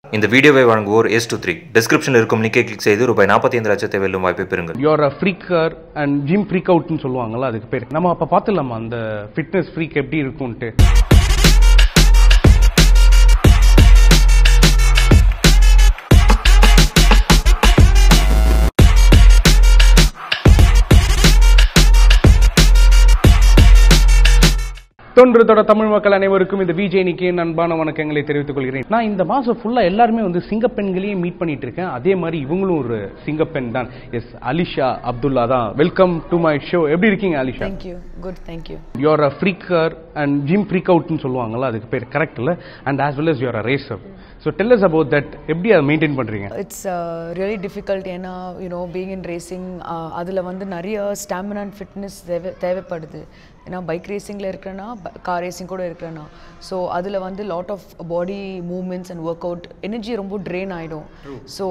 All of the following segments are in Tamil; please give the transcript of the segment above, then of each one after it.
இந்த வீடியோவை வழங்குவோர் எஸ் டூ த்ரீ டிஸ்கிரிப்ஷனில் இருக்கும் லிங்கை கிளிக் செய்து ரூபாய் நாற்பத்தி ஐந்து லட்சத்தை வெல்லும் வாய்ப்பை பெறுங்கள் you're a freaker and gym freak அவுட்னு சொல்லுவாங்கல்ல அதுக்கு பேர் நம்ம அப்போ பார்த்துலாமா அந்த ஃபிட்னஸ் ஃப்ரீக் எப்படி இருக்கும்ன்ட்டு தொன்றதோட தமிழ் மக்கள் அனைவருக்கும் இந்த விஜய் நிக்கேன் அன்பான வணக்கங்களை தெரிவித்துக் கொள்கிறேன் நான் இந்த மாசம் ஃபுல்லா எல்லாருமே வந்து சிங்கப்பெண்களையும் மீட் பண்ணிட்டு இருக்கேன் அதே மாதிரி இவங்களும் ஒரு சிங்கப்பெண் தான் எஸ் அலிஷா அப்துல்லா தான் வெல்கம் டு மை ஷோ எப்படி இருக்கீங்க Alisha Thank you. Good, thank you. You're a freaker and gym freak அவுட்னு சொல்லுவாங்கல்ல அதுக்கு பேர் கரெக்ட் இல்ல and as well as you're a racer so tell us about that எப்படி அதை மெயின்டைன் பண்றீங்க It's uh, really difficult ஏன்னா யூனோ பீங் இன் ரேசிங் அதில் வந்து நிறைய ஸ்டாமினா அண்ட் ஃபிட்னஸ் தேவை தேவைப்படுது ஏன்னா பைக் ரேசிங்கில் இருக்கிறேன்னா கார் ரேசிங் கூட இருக்கிறேன்னா ஸோ அதில் வந்து lot of body movements and work out energy ரொம்ப ட்ரெயின் ஆகிடும் so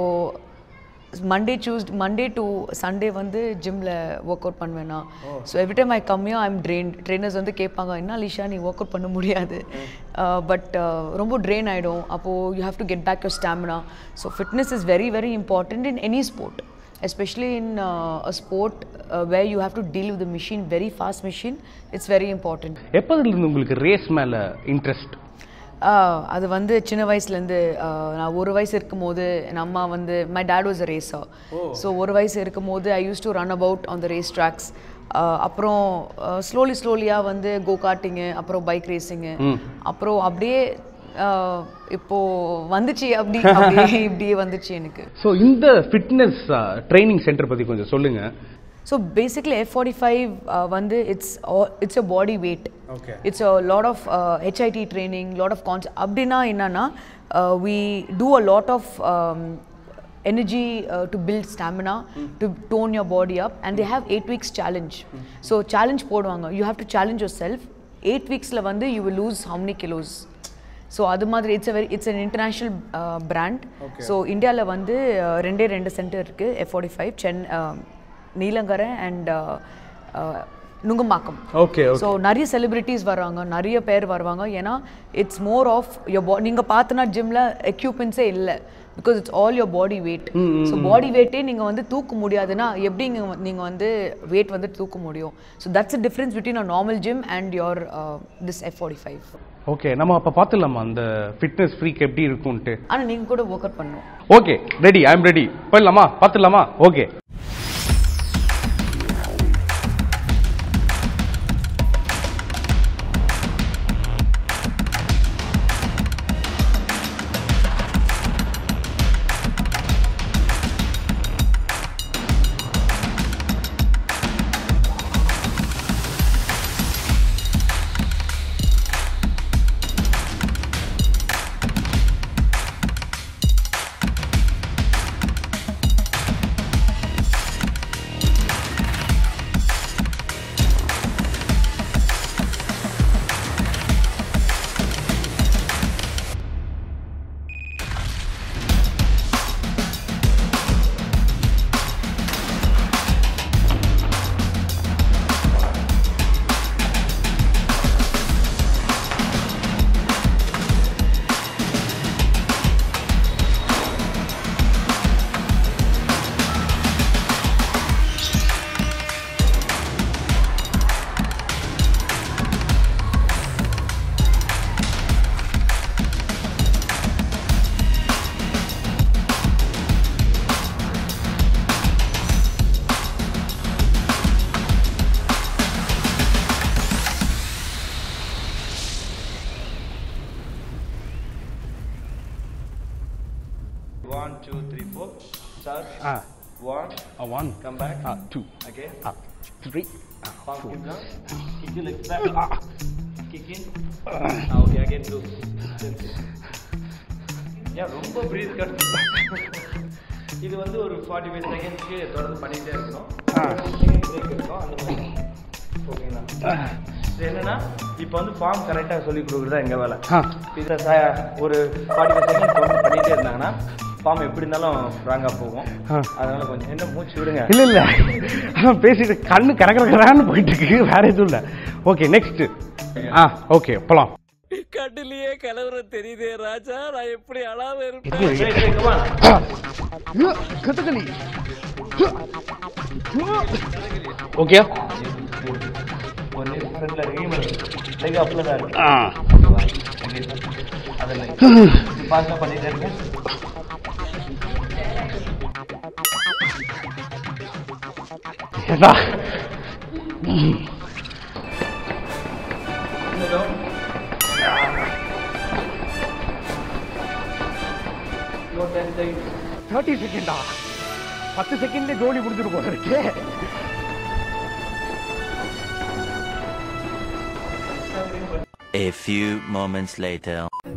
Monday Tuesday Monday to Sunday வந்து ஜிம்மில் ஒர்க் அவுட் பண்ணுவேன்னா ஸோ எவ்ரி டைம் ஐ கம்மியாக ஐம் ட்ரெயின் ட்ரெயினர்ஸ் வந்து கேட்பாங்க என்ன லிஷா நீ ஒர்க் அவுட் பண்ண முடியாது பட் ரொம்ப ட்ரெயின் ஆகிடும் அப்போது you have to get back your stamina so fitness is very very important in any sport especially in uh, a sport uh, where you have to deal with the machine very fast machine it's very important எப்போதுல இருந்து உங்களுக்கு ரேஸ் மேல இன்ட்ரெஸ்ட் ஆஹ் அது வந்து சின்ன வயசுலேருந்து நான் ஒரு வயசு இருக்கும்போது என் அம்மா வந்து my dad was a racer so ஒரு வயசு இருக்கும்போது I use to run about on the race tracks அப்புறம் ஸ்லோலி ஸ்லோலியாக வந்து கோ கார்ட்டிங்கு அப்புறம் பைக் ரேசிங்கு அப்புறம் அப்படியே ஆஹ் இப்போ வந்துச்சு அப்படி அப்படியே இப்படியே வந்துச்சு எனக்கு ஸோ இந்த ஃபிட்னஸ் ட்ரைனிங் சென்டர் பத்தி கொஞ்சம் சொல்லுங்க so basically F forty five வந்து it's it's a body weight Okay. It's a lot of HIIT training lot of cons அப்படின்னா என்னன்னா we do a lot of energy uh, to build stamina to tone your body up and they have eight weeks challenge so challenge போடுவாங்க you have to challenge yourself eight weeksல வந்து you will lose how many kilos so அது மாதிரி it's a very it's an international brand so இந்தியாவில் வந்து uh, ரெண்டே ரெண்டு சென்டர் இருக்குது எஃப் ஃபார்ட்டி ஃபைவ் சென் uh, Neelankarai and Nungambakkam okay so நிறைய செலிபிரிட்டிஸ் வராங்க நிறைய பேர் வருவாங்க ஏன்னா இட்ஸ் மோர் ஆஃப் யோர் பா நீங்கள் பார்த்தனா ஜிம்மில் எக்யூப்மெண்ட்ஸே இல்லை because it's all your body weight so body weight நீங்கள் வந்து தூக்க முடியாதுன்னா எப்படி நீங்கள் வந்து வெயிட் வந்து தூக்க முடியும் so that's a difference between a normal gym and your this F forty five okay நம்ம அப்போ பார்த்துலாமா அந்த ஃபிட்னஸ் ஃப்ரீக் எப்படி இருக்கும்ன்ட்டு ஆனால் நீங்கள் கூட ஒர்க் அவுட் பண்ணணும் okay ready I am ready போயிடலாமா பார்த்துடலாமா okay One, two, three, four. Start. ஆ One. One Come back. ஆ டூ Again. ஆ three Palm keep down. Kick your legs back. Ah. Kick in. Ah, okay, again do. Yeah, ரொம்ப breathe cut. இது வந்து ஒரு ஃபார்ட்டி ஃபைவ் செகண்ட்ஸ்க்கு தொடர்ந்து பண்ணிகிட்டே இருக்கணும் செகண்ட் பிரேக் இருக்கும் அந்த மாதிரி ஓகேங்களா இது என்னன்னா இப்போ வந்து ஃபார்ம் கரெக்டாக சொல்லி கொடுக்குறது எங்கள் வேலை ஆ இதில் ச ஒரு ஃபார்ட்டி ஃபைவ் செகண்ட் தொடர்ந்து பண்ணிகிட்டே இருந்தாங்கன்னா ஃபார்ம் எப்படி இருந்தாலும் ராங்காக போகும் ஆ. அதனால கொஞ்சம் என்ன மூச்சு விடுங்க இல்ல இல்ல அதான் பேசிட்டு கண்ணு கரகரகரான்னு போயிட்டு இருக்கு வேற எதுவும் இல்ல ஓகே நெக்ஸ்ட் ஆ ஓகே போலாம் பாட்டிலேயே கலவரம் தெரியுதே ராஜா நான் எப்படி அழாம இருப்பேன் கத்துக்களி ஓகே ஒரு நிமிஷம் ஃப்ரண்ட்ல ரீமல் லைக் அப்ல தான் இருக்கு ஆ அதில் பாஸ்டா பண்ணிட்டே இருக்கேன் ஏண்டா தேர்ட்டி செகண்டா பத்து செகண்ட்ல ஜோலி முடிஞ்சிட்டு போல இருக்கு A few moments later.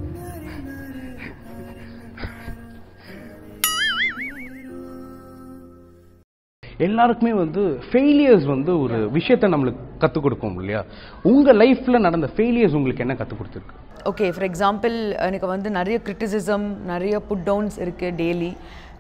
எல்லாருக்குமே வந்து ஃபெயிலியர்ஸ் வந்து ஒரு விஷயத்த நம்மளுக்கு கற்றுக் கொடுக்கும் இல்லையா உங்க லைஃப்ல நடந்த ஃபெயிலியர்ஸ் உங்களுக்கு என்ன கற்றுக் கொடுத்துருக்கு ஓகே ஃபார் எக்ஸாம்பிள் எனக்கு வந்து நிறைய கிரிட்டிசிசம் நிறைய புட் டவுன்ஸ் இருக்குது daily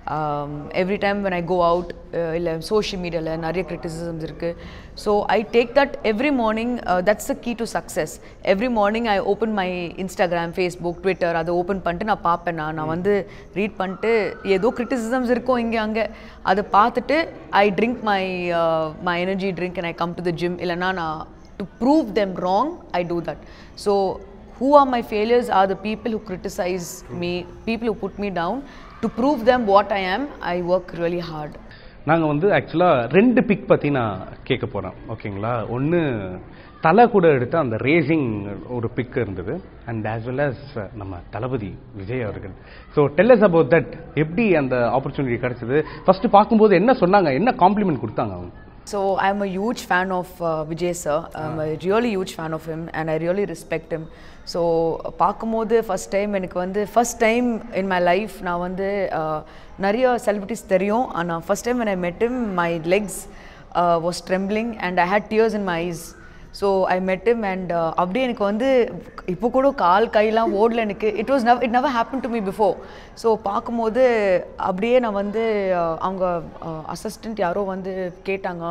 every time when I go out இல்லை சோஷியல் மீடியாவில் நிறைய கிரிட்டிசிசம்ஸ் இருக்குது so I take that every morning that's the key to success every morning I open my Instagram Facebook Twitter அதை ஓப்பன் பண்ணிட்டு நான் பார்ப்பேன் நான் நான் வந்து ரீட் பண்ணிட்டு ஏதோ கிரிட்டிசிசம்ஸ் இருக்கும் இங்கே அங்கே அதை பார்த்துட்டு I drink my my energy drink and I come to the gym இல்லைனா நான் to prove them wrong I do that so who are my failures are the people who criticize me, people who put me down. To prove them what I am, I work really hard. நாங்க வந்து ஆக்சுவலா ரெண்டு பிக் பத்தி நான் கேட்க போறேன் ஓகேங்களா ஒன்னு தலை கூட எடுத்த அந்த ரேசிங் ஒரு பிக் இருந்தது அண்ட் as well as நம்ம தளபதி விஜய் அவர்கள் ஸோ டெல்லஸ் அபவுட் தட் எப்படி அந்த ஆப்பர்ச்சுனிட்டி கிடைச்சது ஃபர்ஸ்ட் பார்க்கும்போது என்ன சொன்னாங்க என்ன காம்ப்ளிமெண்ட் கொடுத்தாங்க அவங்க So I'm a huge fan of uh, Vijay sir. I'm a really huge fan of him and I really respect him. So பார்க்கும்போது ஃபஸ்ட் டைம் எனக்கு வந்து first time in my life நான் வந்து uh, நிறைய செலிபிரிட்டிஸ் தெரியும் ஆனால் first time when I met him my legs uh, was trembling and I had tears in my eyes. So I met him and uh, அப்படியே எனக்கு வந்து இப்போ கூட கால் கையெல்லாம் ஓடல எனக்கு it was now it never happen to me before so பார்க்கும்போது அப்படியே நான் வந்து uh, அவங்க அசிஸ்டண்ட் யாரோ வந்து கேட்டாங்க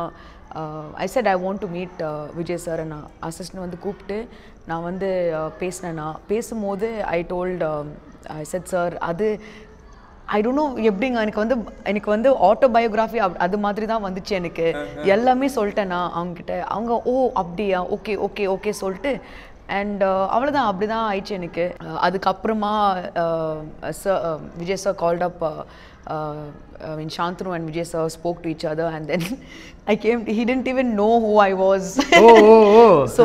I said I want to meet Vijay sir நான் அசிஸ்டன்ட் வந்து கூப்பிட்டு நான் வந்து uh, பேசினேன்னா பேசும்போது I told I said sir அது ஐ டோன்ட் நோ எப்படிங்க எனக்கு வந்து எனக்கு வந்து ஆட்டோபயோகிராஃபி அது மாதிரி தான் வந்துச்சு எனக்கு எல்லாமே சொல்லிட்டேன் நான் அவங்ககிட்ட அவங்க ஓ அப்படியா ஓகே ஓகே ஓகே சொல்லிட்டு அண்ட் அவ்வளோதான் அப்படி தான் ஆயிடுச்சு எனக்கு அஹ் அதுக்கப்புறமா sir Vijay sir called up I mean, Shantanu and Vijay sir spoke to each other, and then I came. To, he didn't even know who I was. ஓ ஓ ஓ ஸோ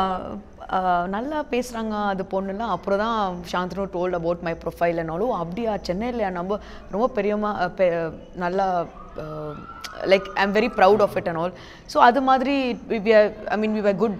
நல்லா பேசுகிறாங்க அது பொண்ணுலாம் அப்புறம் தான் Shantanu told about my profile என்னாலும் அப்படியா சென்னையில் நம்ம ரொம்ப பெரியமா அஹ், பெ- நல்லா like I am very proud of it and all so அது மாதிரி I mean we were good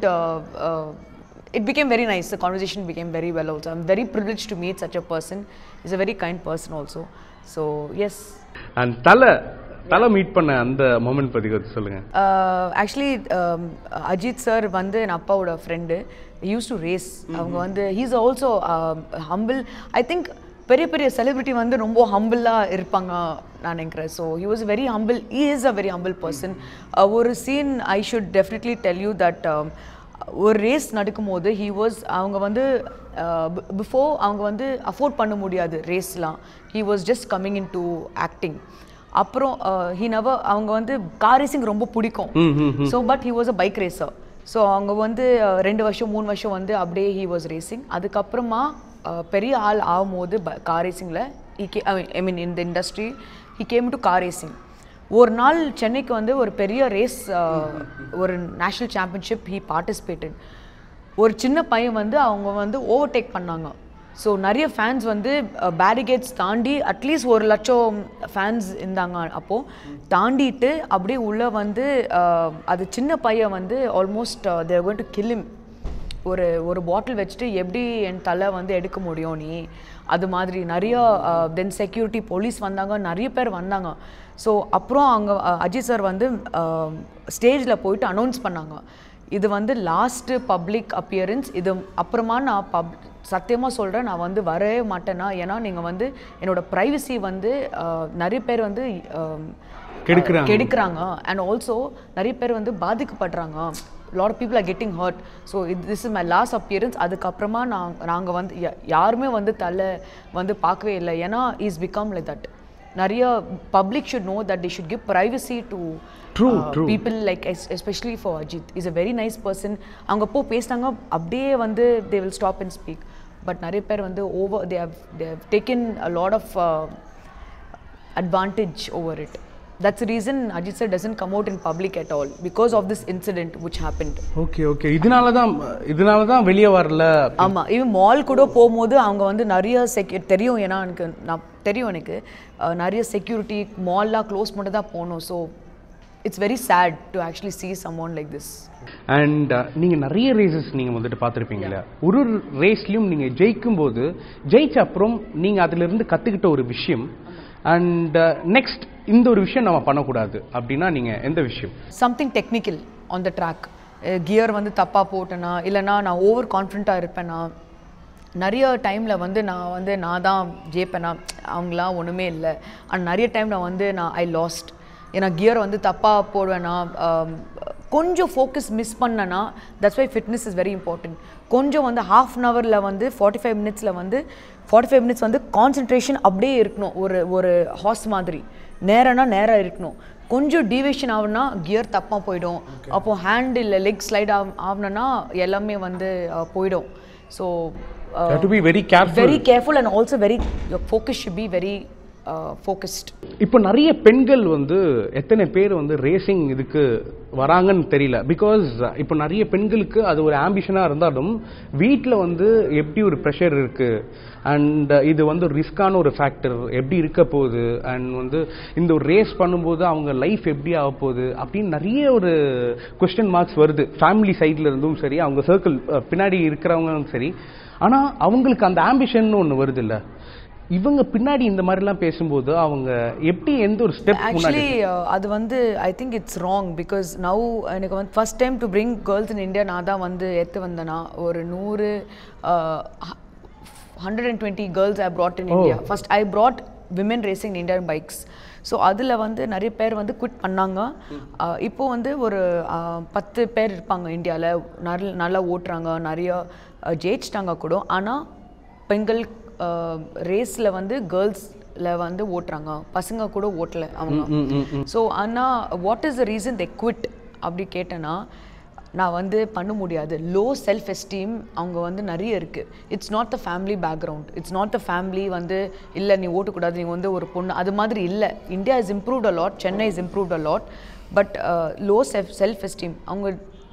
it became very nice. The conversation became very well also. I'm very privileged to meet such a person. He's a very kind person also. So yes. And Thala Thala meet பண்ண அந்த மொமெண்ட் பத்தி கொஞ்சம் சொல்லுங்க ஆக்சுவலி அஜித் சார் வந்து என் அப்பாவோட ஃப்ரெண்டு யூஸ் டு ரேஸ் அவங்க வந்து he's also humble I think பெரிய பெரிய செலிபிரிட்டி வந்து ரொம்ப ஹம்பிளாக இருப்பாங்க நான் நினைக்கிறேன் so he was very humble he is a very humble person ஒரு scene I should definitely tell you that ஒரு ரேஸ் நடக்கும்போது ஹி வாஸ் அவங்க வந்து பிஃபோர் அவங்க வந்து அஃபோர்ட் பண்ண முடியாது ரேஸ்லாம் he was just coming in to acting அப்புறம் ஹி நவர் அவங்க வந்து கார் ரேசிங் ரொம்ப பிடிக்கும் so but he was a bike racer so அவங்க வந்து அஹ், ரெண்டு வருஷம் மூணு வருஷம் வந்து அப்படியே ஹி வாஸ் ரேசிங் அதுக்கப்புறமா அஹ், பெரிய ஆள் ஆகும்போது கார் ரேசிங்கில் ஐ மீன் இந்த industry he came to car racing ஒரு நாள் சென்னைக்கு வந்து ஒரு பெரிய ரேஸ் ஒரு நேஷ்னல் சாம்பியன்ஷிப் ஹி பார்ட்டிசிபேட்டட் ஒரு சின்ன பையன் வந்து அவங்க வந்து ஓவர்டேக் பண்ணாங்க ஸோ நிறைய ஃபேன்ஸ் வந்து பேரிகேட்ஸ் தாண்டி அட்லீஸ்ட் ஒரு லட்சம் ஃபேன்ஸ் இருந்தாங்க அப்போது தாண்டிட்டு அப்படியே உள்ளே வந்து அஹ், அது சின்ன பையன் வந்து almost there going to kill him ஒரு ஒரு பாட்டில் வச்சுட்டு எப்படி என் தலை வந்து எடுக்க முடியும் நீ அது மாதிரி நிறைய தென் செக்யூரிட்டி போலீஸ் வந்தாங்க நிறைய பேர் வந்தாங்க ஸோ அப்புறம் அங்கே அஜித் சார் வந்து ஸ்டேஜில் போயிட்டு அனௌன்ஸ் பண்ணாங்க இது வந்து லாஸ்ட்டு பப்ளிக் அப்பியரன்ஸ் இது அப்புறமா நான் பப் சத்தியமாக சொல்கிறேன் நான் வந்து வரவே மாட்டேன்னா ஏன்னா நீங்கள் வந்து என்னோட ப்ரைவசி வந்து அஹ், நிறைய பேர் வந்து அஹ், கெடுக்குறாங்க. கெடுக்குறாங்க அண்ட் ஆல்சோ நிறைய பேர் வந்து பாதிக்கப்படுறாங்க lot of people are getting hurt so this is my last appearance அதுக்கப்புறமா நான் நாங்கள் வந்து யா- யாருமே வந்து தலை வந்து பார்க்கவே இல்லை ஏன்னா இஸ் பிகம் லைக் தட் நிறைய public should know that the should give privacy to True, true. People like especially for Ajith is a very nice person அவங்க போ பேசினாங்க அப்படியே வந்து they will stop and speak but நிறைய பேர் வந்து over they have they have taken a lot of advantage over it. That's the reason Ajit sir doesn't come out in public at all because of this incident which happened. Okay okay இதனால தான் இதனால தான் வெளியே வரல ஆமா ஈவன் மால் கூட போகும்போது அவங்க வந்து நிறைய செக்யூ தெரியும் ஏன்னா எனக்கு நான் தெரியும் எனக்கு அஹ், நிறைய செக்யூரிட்டி மால்லாம் க்ளோஸ் பண்ணி தான் போகணும் so it's very sad to actually see someone like this அண்ட் நீங்கள் நிறைய ரேசஸ் நீங்கள் வந்துட்டு பார்த்துருப்பீங்களா ஒரு ஒரு ரேஸ்லையும் நீங்கள் ஜெயிக்கும் போது ஜெயிச்ச அப்புறம் நீங்கள் அதிலிருந்து கற்றுக்கிட்ட ஒரு விஷயம் அண்ட் நெக்ஸ்ட் இந்த ஒரு விஷயம் நம்ம பண்ணக்கூடாது அப்படின்னா நீங்கள் எந்த விஷயம் something technical on the track gear வந்து தப்பாக போட்டேனா இல்லைனா நான் ஓவர் கான்ஃபிடண்ட்டாக இருப்பேனா நிறைய டைமில் வந்து நான் வந்து நான் தான் ஜெயிப்பேனா அவங்களாம் ஒன்றுமே இல்லை அண்ட் நிறைய டைம் நான் வந்து நான் ஐ லாஸ்ட் ஏன்னா கியர் வந்து தப்பாக போடுவேனா ஆம், கொஞ்சம் ஃபோக்கஸ் மிஸ் பண்ணனா that's why fitness is very important கொஞ்சம் வந்து ஹாஃப் அன் ஹவரில் வந்து ஃபார்ட்டி ஃபைவ் மினிட்ஸில் வந்து ஃபார்ட்டி ஃபைவ் மினிட்ஸ் வந்து கான்சென்ட்ரேஷன் அப்படியே இருக்கணும் ஒரு ஒரு ஹார்ஸ் மாதிரி நேரம்னா நேரம் இருக்கணும் கொஞ்சம் டீவியேஷன் ஆகுனா கியர் தப்பாக போயிடும் அப்போ ஹேண்ட் இல்லை லெக் ஸ்லைட் ஆகும் ஆகுனா எல்லாமே வந்து அஹ், போயிடும் so to be very careful very careful and also very focus should be very focused இப்போ நிறைய பெண்கள் வந்து எத்தனை பேர் வந்து ரேசிங் இதுக்கு வராங்கன்னு தெரியல பிகாஸ் இப்போ நிறைய பெண்களுக்கு அது ஒரு ஆம்பிஷனாக இருந்தாலும் வீட்டில் வந்து எப்படி ஒரு ப்ரெஷர் இருக்கு அண்ட் இது வந்து ரிஸ்கான ஒரு ஃபேக்டர் எப்படி இருக்க போகுது அண்ட் வந்து இந்த ஒரு ரேஸ் பண்ணும்போது அவங்க லைஃப் எப்படி ஆக போகுது அப்படின்னு நிறைய ஒரு கொஸ்டின் மார்க்ஸ் வருது ஃபேமிலி சைடில் இருந்தும் சரி அவங்க சர்க்கிள் பின்னாடி இருக்கிறவங்களும் சரி ஆனால் அவங்களுக்கு அந்த ஆம்பிஷன் ஒன்று வருது இல்லை இவங்க பின்னாடி இந்த மாதிரிலாம் பேசும்போது அவங்க எப்படி எந்த ஒரு ஸ்டெப் முன்னாடி ஆக்சுவலி அது வந்து I think it's wrong because now எனக்கு வந்து first time to bring girls in India நான் தான் வந்து எடுத்து வந்தேனா ஒரு நூறு hundred and twenty girls I brought in India first I brought women racing Indian bikes so அதில் வந்து நிறைய பேர் வந்து குவிட் பண்ணாங்க அஹ், இப்போ வந்து ஒரு அஹ், பத்து பேர் இருப்பாங்க இந்தியாவில் நல்ல நல்லா ஓட்டுறாங்க நிறைய அஹ், ஜெயிச்சிட்டாங்க கூட ஆனால் பெண்கள் ரேஸில் வந்து கேர்ள்ஸில் வந்து ஓட்டுறாங்க பசங்க கூட ஓட்டல அவங்க ஸோ ஆனால் what is the reason they quit அப்படி கேட்டேன்னா நான் வந்து பண்ண முடியாது லோ செல்ஃப் எஸ்டீம் அவங்க வந்து நிறைய இருக்குது it's not the family background it's not the family வந்து இல்லை நீ ஓட்டக்கூடாது நீ வந்து ஒரு பொண்ணு அது மாதிரி இல்லை India is improved a lot Chennai is improved a lot but low self self esteem அவங்க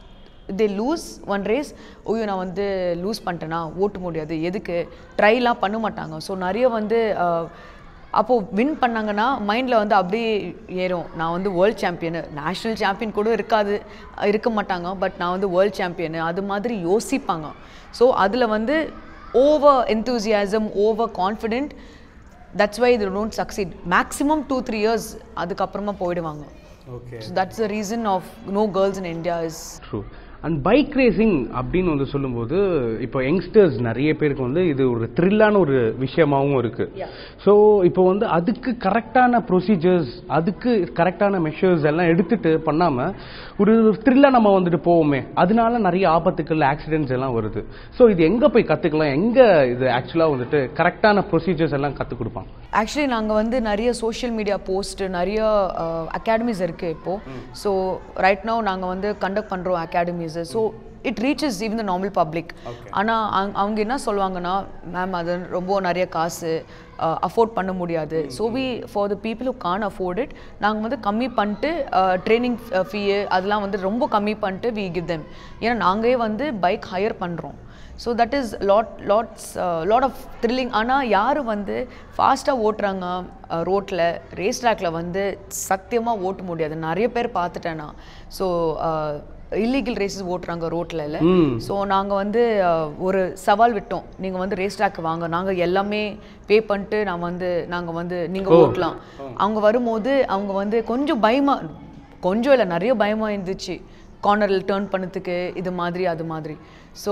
தே லூஸ் ஒன் ரேஸ் ஐயோ நான் வந்து லூஸ் பண்ணிட்டேனா ஓட்ட முடியாது எதுக்கு ட்ரைலாம் பண்ண மாட்டாங்க ஸோ நிறைய வந்து அஹ், அப்போ வின் பண்ணாங்கன்னா மைண்டில் வந்து அப்படியே ஏறும் நான் வந்து வேர்ல்ட் சாம்பியனு நேஷ்னல் சாம்பியன் கூட இருக்காது அஹ், இருக்க மாட்டாங்க பட் நான் வந்து வேர்ல்ட் சாம்பியனு அது மாதிரி யோசிப்பாங்க ஸோ அதில் வந்து over enthusiasm over confident that's why இது don't succeed maximum two three years அதுக்கப்புறமா போயிடுவாங்க okay so that's the reason of no girls in India is true and bike racing அப்படின்னு வந்து சொல்லும்போது இப்போ யங்ஸ்டர்ஸ் நிறைய பேருக்கு வந்து இது ஒரு த்ரில்லான ஒரு விஷயமாவும் இருக்கு ஸோ இப்போ வந்து அதுக்கு கரெக்டான ப்ரொசீஜர்ஸ் அதுக்கு கரெக்டான மெஷர்ஸ் எல்லாம் எடுத்துட்டு பண்ணாம ஒரு த்ரில்லாக நம்ம வந்துட்டு போவோமே அதனால நிறைய ஆபத்துக்கள் ஆக்சிடென்ட்ஸ் எல்லாம் வருது ஸோ இது எங்க போய் கத்துக்கலாம் எங்க இது ஆக்சுவலாக வந்துட்டு கரெக்டான ப்ரொசீஜர்ஸ் எல்லாம் கற்றுக் கொடுப்பாங்க ஆக்சுவலி நாங்கள் வந்து நிறைய சோஷியல் மீடியா போஸ்ட் நிறைய அகாடமிஸ் இருக்குது இப்போது ஸோ ரைட் நோ நாங்கள் வந்து கண்டக்ட் பண்ணுறோம் academies so it reaches even the normal public ஆனால் அவங்க என்ன சொல்லுவாங்கன்னா மேம் அது ரொம்ப நிறைய காசு அஃபோர்ட் பண்ண முடியாது so we for the people who can afford it நாங்கள் வந்து கம்மி பண்ணிட்டு ட்ரைனிங் ஃபீ அதெல்லாம் வந்து ரொம்ப கம்மி பண்ணிட்டு வி கிவ் தெம் ஏன்னா நாங்களே வந்து பைக் ஹையர் பண்ணுறோம் so that is lot lots lot of thrilling ஆனால் யார் வந்து ஃபாஸ்ட்டாக ஓட்டுறாங்க ரோட்டில் ரேஸ் ட்ராக்ல வந்து சத்தியமாக ஓட்ட முடியாது நிறைய பேர் பார்த்துட்டேன் நான் ஸோ இல்லீகல் ரேசஸ் ஓட்டுறாங்க ரோட்டில் இல்லை ஸோ நாங்கள் வந்து அஹ், ஒரு சவால் விட்டோம் நீங்கள் வந்து ரேஸ் ட்ராக் வாங்க நாங்கள் எல்லாமே பே பண்ணிட்டு நான் வந்து நாங்கள் வந்து நீங்கள் ஓட்டலாம் அவங்க வரும்போது அவங்க வந்து கொஞ்சம் பயமாக கொஞ்சம் இல்லை நிறைய பயமாக இருந்துச்சு கார்னரில் டேர்ன் பண்ணதுக்கு இது மாதிரி அது மாதிரி ஸோ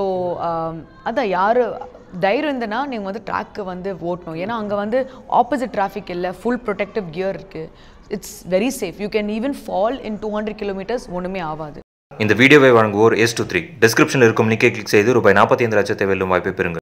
அதான் யார் தைரியம் இருந்தனா நீங்கள் வந்து ட்ராக்கு வந்து ஓட்டணும் ஏன்னா அங்கே வந்து ஆப்போசிட் டிராஃபிக் இல்லை ஃபுல் ப்ரொடெக்டிவ் கியர் இருக்குது it's very safe you can even fall in two hundred kilometres ஒன்றுமே ஆகாது இந்த வீடியோவை வழங்குவோர் எஸ் டூ த்ரீ டிஸ்கிரிப்ஷனில் இருக்கும் லிங்கை கிளிக் செய்து ரூபாய் நாற்பத்தி ஐந்து லட்சத்தை வெல்லும் வாய்ப்பை பெறுங்கள்